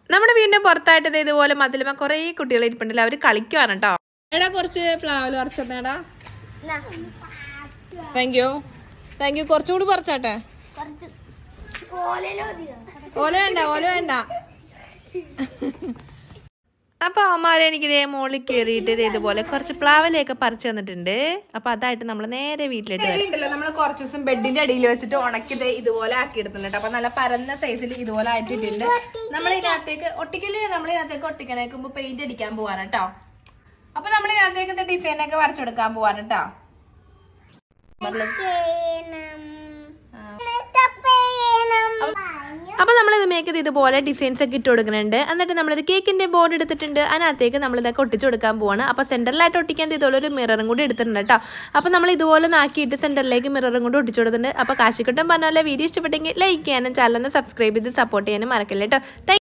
നമ്മുടെ വീടിന്റെ പുറത്തായിട്ട് ദേ ഇതുപോലെ മതിലുമ കുറേ കുട്ടികൾ ഇരിപ്പുണ്ടല്ലോ അവര് കളിക്കുവാണ് കേട്ടോ എടാ കുറച്ച് പ്ലാവിൽ പറിച്ചെടാ താങ്ക് യു താങ്ക് യു കുറച്ചുകൂടി പറിച്ചാട്ടെ കുറച്ച് കോലയിലോ ഓല വേണ്ട ഓല വേണ്ട അപ്പൊ അമ്മമാരെ എനിക്ക് ഇതേ മുകളിൽ കയറിയിട്ട് ദേ ഇതുപോലെ കുറച്ച് പ്ലാവലയൊക്കെ പറിച്ചു തന്നിട്ടുണ്ട് അപ്പൊ അതായിട്ട് നമ്മൾ നേരെ വീട്ടിലിട്ട് ഉണ്ടല്ലോ നമ്മൾ കുറച്ച് ദിവസം ബെഡിന്റെ അടിയിൽ വെച്ചിട്ട് ഉണക്കി ദേ ഇതുപോലെ ആക്കി എടുത്തിട്ടുണ്ട് അപ്പൊ നല്ല പരന്ന സൈസിൽ ഇതുപോലെ ആയിട്ടിട്ടുണ്ട് നമ്മൾ ഇതിനകത്തേക്ക് ഒട്ടിക്കല് നമ്മൾ ഇതിനകത്തേക്ക് ഒട്ടിക്കണേക്കുമ്പോ പെയിന്റ് അടിക്കാൻ പോവാണ് കേട്ടോ അപ്പൊ നമ്മൾ ഇതിനകത്തേക്ക് ഡിസൈൻ ഒക്കെ വരച്ചെടുക്കാൻ പോവാണ് കേട്ടോ അപ്പൊ നമ്മൾ ഇത് മേക്ക് ചെയ്ത് ഇതുപോലെ ഡിസൈൻസ് ഒക്കെ ഇട്ട് കൊടുക്കുന്നുണ്ട് എന്നിട്ട് നമ്മളൊരു കേക്കിന്റെ ബോർഡ് എടുത്തിട്ടുണ്ട് അതിനകത്തേക്ക് നമ്മൾ ഇതൊക്കെ ഒട്ടിച്ചു കൊടുക്കാൻ പോവാണ് അപ്പൊ സെന്ററിലായിട്ട് ഒട്ടിക്കാൻ ഇതുപോലെ ഒരു മിററും കൂടി എടുത്തിട്ടുണ്ട് കേട്ടോ അപ്പൊ നമ്മൾ ഇതുപോലെ നാക്കിയിട്ട് സെന്ററിലേക്ക് മിററും കൂടി ഒട്ടിച്ചു കൊടുത്തിട്ടുണ്ട് അപ്പൊ കാശിക്കുട്ടൻ പറഞ്ഞ പോലെ വീഡിയോ ഇഷ്ടപ്പെട്ടെങ്കിൽ ലൈക്ക് ചെയ്യാനും ചാനലിനെ സബ്സ്ക്രൈബ് ചെയ്ത് സപ്പോർട്ട് ചെയ്യാനും മറക്കില്ല കേട്ടോ